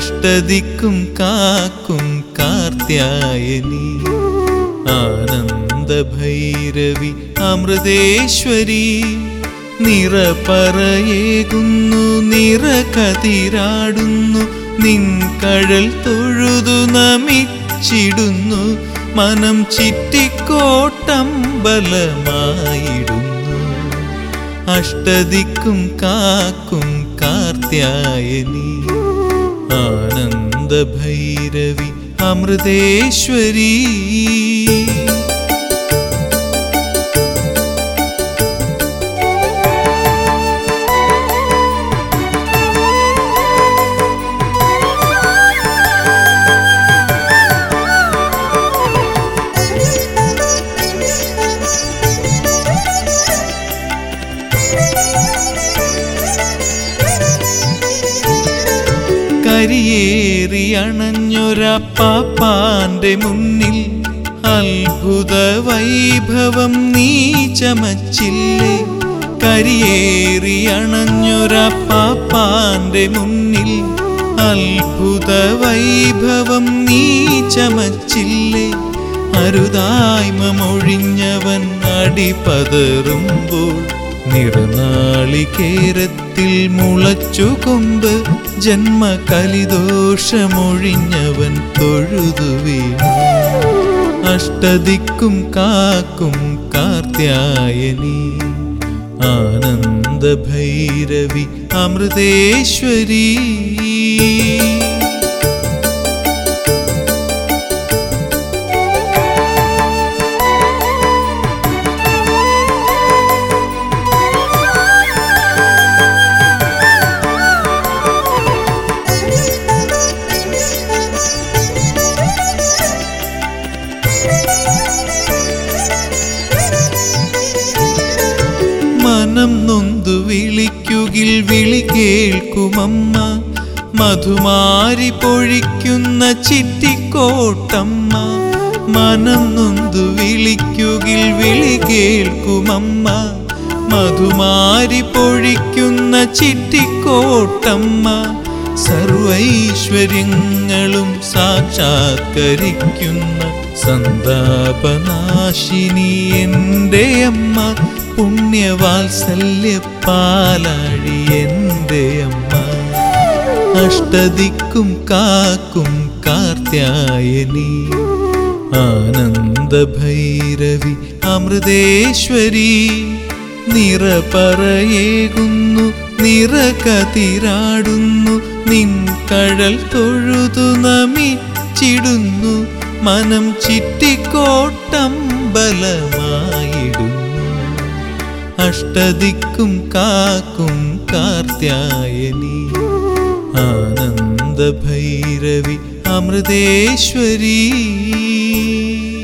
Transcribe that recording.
അഷ്ടദിക്കും കാക്കും കാർത്യായനി ആനന്ദ ഭൈരവി അമൃതേശ്വരി നിറപറയേകുന്നു നിറകതിരാടുന്നു നിൻ കഴൽ തൊഴുതു നമിച്ചിടുന്നു മനം ചിറ്റിക്കോട്ടമ്പലമായിടുന്നു അഷ്ടദിക്കും കാക്കും കാർത്യായനി ആനന്ദ ഭൈരവി അമൃതേശ്വരി കരിയേറി അണഞ്ഞൊരപ്പാപ്പാന്റെ മുന്നിൽ അത്ഭുത വൈഭവം നീ ചമച്ചില്ലേ കരിയേറി അണഞ്ഞൊരപ്പാപ്പാന്റെ മുന്നിൽ അത്ഭുത വൈഭവം നീ ചമച്ചില്ലേ അരുതായ്മ മൊഴിഞ്ഞവൻ അടിപതറുമ്പോൾ നിറനാളികേരത്തിൽ മുളച്ചു കൊമ്പ് ജന്മ കലിദോഷമൊഴിഞ്ഞവൻ തൊഴുതു വീണു അഷ്ടദിക്കും കാക്കും കാർത്യായനി ആനന്ദ ഭൈരവി അമൃതേശ്വരി മനം നൊന്തു വിളിക്കുകിൽ വിളി കേൾക്കുമമ്മ മധുമാരി പൊഴിക്കുന്ന ചിറ്റിക്കോട്ടമ്മ മനം നൊന്തു വിളിക്കുകിൽ വിളി കേൾക്കുമമ്മ മധുമാരി പൊഴിക്കുന്ന ചിറ്റിക്കോട്ടമ്മ സർവൈശ്വര്യങ്ങളും സാക്ഷാത്കരിക്കുന്ന സന്താപനാശിനി എൻ്റെ അമ്മ പുണ്യവാത്സല്യ പാലാഴി എൻ്റെ അമ്മ അഷ്ടദിക്കും കാക്കും കാർത്യായനി ആനന്ദ ഭൈരവി അമൃതേശ്വരി നിറപറയേകുന്നു നിറകതിരാടുന്നു നിൻ കഴൽ തൊഴുതു നമിച്ചിടുന്നു മനം ചിറ്റിക്കോട്ടമ്പലമായിടുന്നു അഷ്ടദിക്കും കാക്കും കാർത്യായനി ആനന്ദ ഭൈരവി അമൃതേശ്വരി